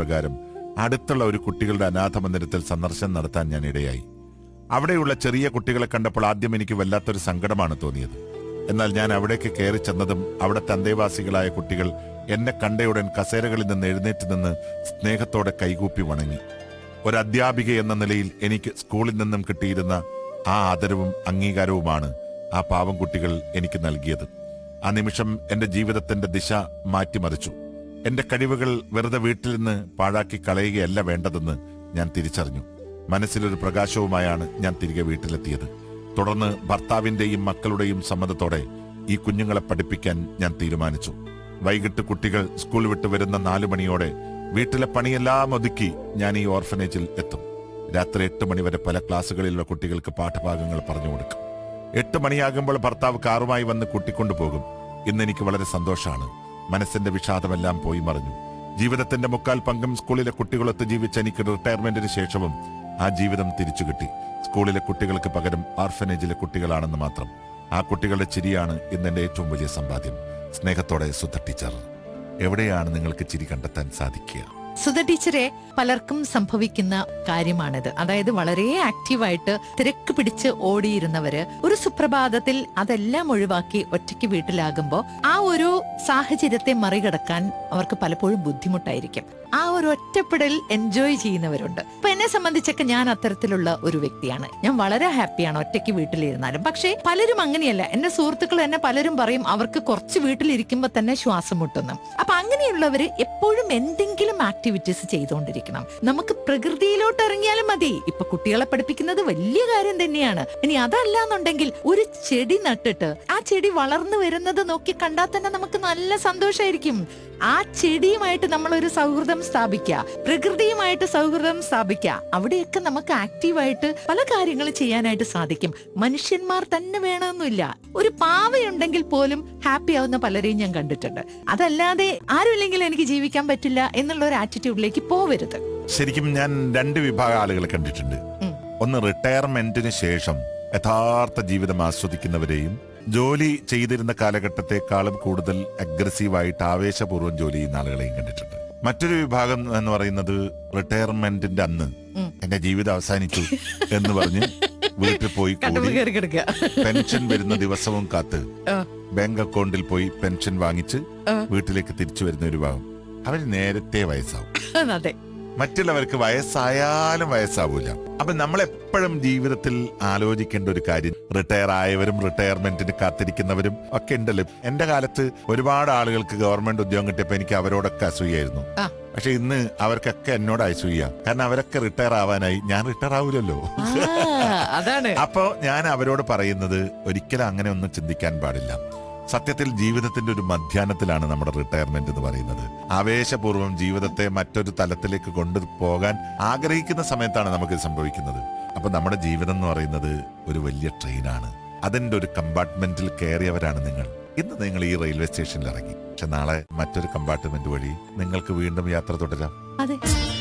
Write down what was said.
പ്രകാരം അടുത്തുള്ള ഒരു കുട്ടികളുടെ അനാഥ മന്ദിരത്തിൽ സന്ദർശനം നടത്താൻ ഞാൻ ഇടയായി അവിടെയുള്ള ചെറിയ കുട്ടികളെ കണ്ടപ്പോൾ ആദ്യം എനിക്ക് വല്ലാത്തൊരു സങ്കടമാണ് തോന്നിയത് എന്നാൽ ഞാൻ അവിടേക്ക് കയറി ചെന്നതും അവിടുത്തെ അന്തേവാസികളായ കുട്ടികൾ എന്നെ കണ്ടയുടൻ കസേരകളിൽ നിന്ന് എഴുന്നേറ്റ് നിന്ന് സ്നേഹത്തോടെ കൈകൂപ്പി വണങ്ങി ഒരു അധ്യാപിക എന്ന നിലയിൽ എനിക്ക് സ്കൂളിൽ നിന്നും കിട്ടിയിരുന്ന ആ ആദരവും അംഗീകാരവുമാണ് ആ പാവം കുട്ടികൾ എനിക്ക് നൽകിയത് ആ നിമിഷം എന്റെ ജീവിതത്തിന്റെ ദിശ മാറ്റിമറിച്ചു എന്റെ കഴിവുകൾ വെറുതെ വീട്ടിൽ നിന്ന് പാഴാക്കി കളയുകയല്ല വേണ്ടതെന്ന് ഞാൻ തിരിച്ചറിഞ്ഞു മനസ്സിലൊരു പ്രകാശവുമായാണ് ഞാൻ തിരികെ വീട്ടിലെത്തിയത് തുടർന്ന് ഭർത്താവിന്റെയും മക്കളുടെയും സമ്മതത്തോടെ ഈ കുഞ്ഞുങ്ങളെ പഠിപ്പിക്കാൻ ഞാൻ തീരുമാനിച്ചു വൈകിട്ട് കുട്ടികൾ സ്കൂൾ വിട്ട് വരുന്ന നാലു മണിയോടെ വീട്ടിലെ പണിയെല്ലാം ഒതുക്കി ഞാൻ ഈ ഓർഫനേജിൽ എത്തും രാത്രി എട്ട് മണിവരെ പല ക്ലാസ്സുകളിലുള്ള കുട്ടികൾക്ക് പാഠഭാഗങ്ങൾ പറഞ്ഞു കൊടുക്കും എട്ട് മണിയാകുമ്പോൾ ഭർത്താവ് കാറുമായി വന്ന് കൂട്ടിക്കൊണ്ടു പോകും ഇന്ന് എനിക്ക് വളരെ സന്തോഷമാണ് മനസ്സിന്റെ വിഷാദമെല്ലാം പോയി മറിഞ്ഞു ജീവിതത്തിന്റെ മുക്കാൽ പങ്കും സ്കൂളിലെ കുട്ടികളൊത്ത് ജീവിച്ച എനിക്ക് റിട്ടയർമെന്റിന് ശേഷവും ആ ജീവിതം തിരിച്ചു കിട്ടി സ്കൂളിലെ കുട്ടികൾക്ക് പകരം ഓർഫനേജിലെ കുട്ടികളാണെന്ന് മാത്രം ആ കുട്ടികളുടെ ചിരിയാണ് ഇന്നെന്റെ ഏറ്റവും വലിയ സമ്പാദ്യം സ്നേഹത്തോടെ സുധ ടീച്ചർ എവിടെയാണ് നിങ്ങൾക്ക് ചിരി കണ്ടെത്താൻ സാധിക്കുക സുധ ടീച്ചറെ പലർക്കും സംഭവിക്കുന്ന കാര്യമാണിത് അതായത് വളരെ ആക്റ്റീവായിട്ട് തിരക്ക് പിടിച്ച് ഓടിയിരുന്നവര് ഒരു സുപ്രഭാതത്തിൽ അതെല്ലാം ഒഴിവാക്കി ഒറ്റയ്ക്ക് വീട്ടിലാകുമ്പോ ആ ഒരു സാഹചര്യത്തെ മറികടക്കാൻ അവർക്ക് പലപ്പോഴും ബുദ്ധിമുട്ടായിരിക്കും ആ ഒരു ഒറ്റപ്പെടൽ എൻജോയ് ചെയ്യുന്നവരുണ്ട് അപ്പൊ എന്നെ സംബന്ധിച്ചൊക്കെ ഞാൻ അത്തരത്തിലുള്ള ഒരു വ്യക്തിയാണ് ഞാൻ വളരെ ഹാപ്പിയാണ് ഒറ്റയ്ക്ക് വീട്ടിലിരുന്നാലും പക്ഷേ പലരും അങ്ങനെയല്ല എന്റെ സുഹൃത്തുക്കൾ എന്നെ പലരും പറയും അവർക്ക് കുറച്ച് വീട്ടിലിരിക്കുമ്പോ തന്നെ ശ്വാസം മുട്ടുന്നു അപ്പൊ അങ്ങനെയുള്ളവര് എപ്പോഴും എന്തെങ്കിലും ആക്ടിവിറ്റീസ് ചെയ്തുകൊണ്ടിരിക്കണം നമുക്ക് പ്രകൃതിയിലോട്ട് ഇറങ്ങിയാലും മതി ഇപ്പൊ കുട്ടികളെ പഠിപ്പിക്കുന്നത് വലിയ കാര്യം തന്നെയാണ് ഇനി അതല്ല എന്നുണ്ടെങ്കിൽ ഒരു ചെടി നട്ടിട്ട് ആ ചെടി വളർന്നു വരുന്നത് നോക്കി കണ്ടാൽ തന്നെ നമുക്ക് നല്ല സന്തോഷമായിരിക്കും ആ ചെടിയുമായിട്ട് നമ്മൾ ഒരു സൗഹൃദം സ്ഥാപിക്കുക പ്രകൃതിയുമായിട്ട് സൗഹൃദം സ്ഥാപിക്കുക അവിടെയൊക്കെ നമുക്ക് ആക്റ്റീവായിട്ട് പല കാര്യങ്ങൾ ചെയ്യാനായിട്ട് സാധിക്കും മനുഷ്യന്മാർ തന്നെ വേണമെന്നില്ല ഒരു പാവയുണ്ടെങ്കിൽ പോലും ഹാപ്പി ആവുന്ന പലരെയും ഞാൻ കണ്ടിട്ടുണ്ട് അതല്ലാതെ ആരുമില്ലെങ്കിൽ എനിക്ക് ജീവിക്കാൻ പറ്റില്ല എന്നുള്ള ഒരു ആറ്റിറ്റ്യൂഡിലേക്ക് പോവരുത് ശരിക്കും ഞാൻ രണ്ട് വിഭാഗം ആളുകളെ കണ്ടിട്ടുണ്ട് ഉം. ഒന്ന് റിട്ടയർമെന്റിന് ശേഷം യഥാർത്ഥ ജീവിതം ആസ്വദിക്കുന്നവരെയും ജോലി ചെയ്തിരുന്ന കാലഘട്ടത്തെക്കാളും കൂടുതൽ അഗ്രസീവായിട്ട് ആവേശപൂർവ്വം ജോലി ചെയ്യുന്ന ആളുകളെയും കണ്ടിട്ടുണ്ട് മറ്റൊരു വിഭാഗം എന്ന് പറയുന്നത് റിട്ടയർമെന്റിന്റെ അന്ന് ഉം. എന്റെ ജീവിതം അവസാനിച്ചു എന്ന് പറഞ്ഞ് വീട്ടിൽ പോയി കണ്ടത് കൂടി കയറി കിടക്കുക പെൻഷൻ വരുന്ന ദിവസവും കാത്ത് ആ. ബാങ്ക് അക്കൗണ്ടിൽ പോയി പെൻഷൻ വാങ്ങിച്ച് ആ. വീട്ടിലേക്ക് തിരിച്ചു വരുന്ന ഒരു ഭാഗം അവര് നേരത്തെ വയസ്സാവും അതെ മറ്റുള്ളവർക്ക് വയസ്സായാലും വയസ്സാവൂല അപ്പൊ നമ്മൾ എപ്പോഴും ജീവിതത്തിൽ ആലോചിക്കേണ്ട ഒരു കാര്യം റിട്ടയർ ആയവരും റിട്ടയർമെന്റിന് കാത്തിരിക്കുന്നവരും ഒക്കെ ഉണ്ടല്ലോ എന്റെ കാലത്ത് ഒരുപാട് ആളുകൾക്ക് ഗവൺമെന്റ് ഉദ്യോഗം കിട്ടിയപ്പോ എനിക്ക് അവരോടൊക്കെ അസൂയായിരുന്നു ആ. പക്ഷെ ഇന്ന് അവർക്കൊക്കെ എന്നോട് അസൂയ കാരണം അവരൊക്കെ റിട്ടയർ ആവാനായി ഞാൻ റിട്ടയർ ആവൂലല്ലോ ആ, അതാണ് അപ്പോ ഞാൻ അവരോട് പറയുന്നത് ഒരിക്കലും അങ്ങനെ ഒന്നും ചിന്തിക്കാൻ പാടില്ല സത്യത്തിൽ ജീവിതത്തിന്റെ ഒരു മധ്യാഹ്നത്തിലാണ് നമ്മുടെ റിട്ടയർമെന്റ് എന്ന് പറയുന്നത് ആവേശപൂർവ്വം ജീവിതത്തെ മറ്റൊരു തലത്തിലേക്ക് കൊണ്ടുപോകാൻ ആഗ്രഹിക്കുന്ന സമയത്താണ് നമുക്ക് ഇത് സംഭവിക്കുന്നത് അപ്പൊ നമ്മുടെ ജീവിതം എന്ന് പറയുന്നത് ഒരു വലിയ ട്രെയിനാണ് അതിന്റെ ഒരു കമ്പാർട്ട്മെന്റിൽ കയറിയവരാണ് നിങ്ങൾ ഇന്ന് നിങ്ങൾ ഈ റെയിൽവേ സ്റ്റേഷനിൽ ഇറങ്ങി പക്ഷെ നാളെ മറ്റൊരു കമ്പാർട്ട്മെന്റ് വഴി നിങ്ങൾക്ക് വീണ്ടും യാത്ര തുടരാം അതെ